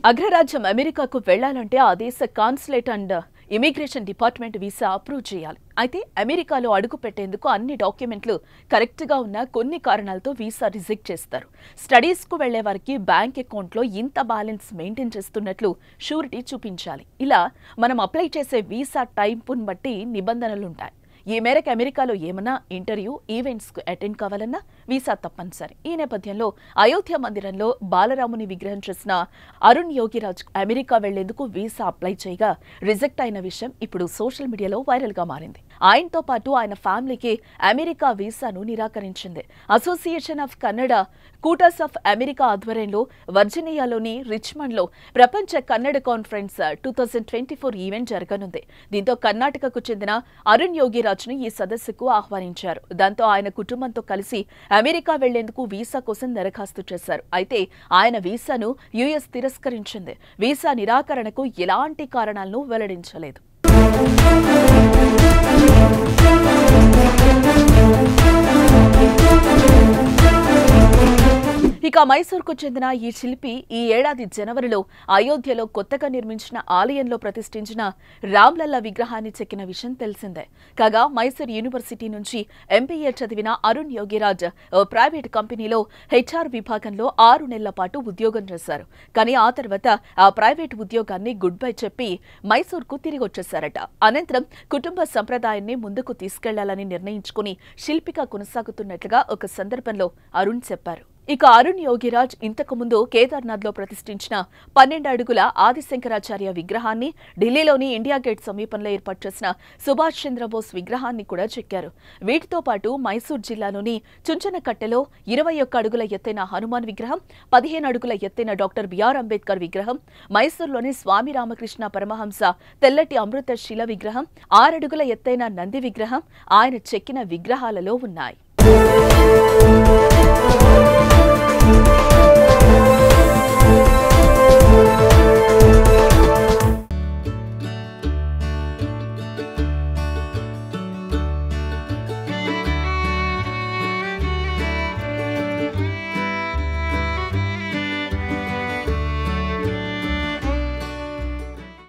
అగ్రరాజ్యం అమెరికాకు వెళ్లాలంటే ఆ దేశ consulate and immigration department visa approve చేయాలి అయితే అమెరికాలో అడుగు పెట్టేందుకు అన్ని డాక్యుమెంట్లు కరెక్ట్గా ఉన్న కొన్ని కారణాలతో వీసా రిజెక్ట్ చేస్తారు స్టడీస్కు వెళ్లే వారికి బ్యాంక్ అకౌంట్లో ఇంత బ్యాలెన్స్ మెయింటైన్ చేస్తున్నట్లు షూరిటీ చూపించాలి ఇలా మనం అప్లై చేసే వీసా టైంపును బట్టి నిబంధనలుంటాయి ఈ మేరకు అమెరికాలో ఏమైనా ఇంటర్వ్యూ ఈవెంట్స్ కు అటెండ్ కావాలన్నా వీసా తప్పనిసరి ఈ నేపథ్యంలో అయోధ్య మందిరంలో బాలరాముని విగ్రహం చేసిన అరుణ్ యోగిరాజ్ అమెరికా వెళ్లేందుకు వీసా అప్లై చేయగా రిజెక్ట్ అయిన విషయం ఇప్పుడు సోషల్ మీడియాలో వైరల్ గా మారింది ఆయనతో పాటు ఆయన ఫ్యామిలీకి అమెరికా వీసాను నిరాకరించింది అసోసియేషన్ ఆఫ్ కన్నడ కూటర్స్ ఆఫ్ అమెరికా ఆధ్వర్యంలో వర్జీనియాలోని రిచ్మండ్ లో ప్రపంచ Kannada conference two thousand twenty four event జరగనుంది దీంతో కర్ణాటకకు చెందిన అరుణ్ యోగిరాజ్ ను ఈ సదస్సుకు ఆహ్వానించారు దాంతో ఆయన కుటుంబంతో కలిసి అమెరికా వెళ్లేందుకు వీసా కోసం దరఖాస్తు చేశారు అయితే ఆయన వీసాను యుఎస్ తిరస్కరించింది వీసా నిరాకరణకు ఎలాంటి కారణాలను వెల్లడించలేదు ఇక మైసూర్కు చెందిన ఈ శిల్పి ఈ ఏడాది జనవరిలో అయోధ్యలో కొత్తగా నిర్మించిన ఆలయంలో ప్రతిష్ఠించిన రామ్లల్ల విగ్రహాన్ని చెక్కిన విషయం తెలిసిందే కాగా మైసూర్ యూనివర్సిటీ నుంచి ఎంపీఏ చదివిన అరుణ్ యోగిరాజ్ ఓ ప్రైవేట్ కంపెనీలో హెచ్ఆర్ విభాగంలో ఆరు నెలల పాటు ఉద్యోగం చేశారు కానీ ఆ తర్వాత ఆ ప్రైవేట్ ఉద్యోగాన్ని గుడ్ బై చెప్పి మైసూర్కు తిరిగి వచ్చేశారట అనంతరం కుటుంబ సంప్రదాయాన్ని ముందుకు తీసుకెళ్లాలని నిర్ణయించుకుని శిల్పిగా కొనసాగుతున్నట్లుగా ఒక సందర్భంలో అరుణ్ చెప్పారు ఇక అరుణ్ యోగిరాజ్ ఇంతకు ముందు కేదార్నాథ్ లో ప్రతిష్ఠించిన పన్నెండు అడుగుల ఆదిశంకరాచార్య విగ్రహాన్ని ఢిల్లీలోని ఇండియా గేట్ సమీపంలో ఏర్పాటు చేసిన సుభాష్ చంద్రబోస్ విగ్రహాన్ని కూడా చెక్కారు వీటితో పాటు మైసూర్ జిల్లాలోని చుంచనకట్టెలో ఇరవై ఒక్క అడుగుల ఎత్తైన హనుమాన్ విగ్రహం పదిహేను అడుగుల ఎత్తైన డాక్టర్ బిఆర్ అంబేద్కర్ విగ్రహం మైసూర్లోని స్వామి రామకృష్ణ పరమహంస తెల్లటి అమృత శిల విగ్రహం ఆరడుగుల ఎత్తైన నంది విగ్రహం ఆయన చెక్కిన విగ్రహాలలో ఉన్నాయి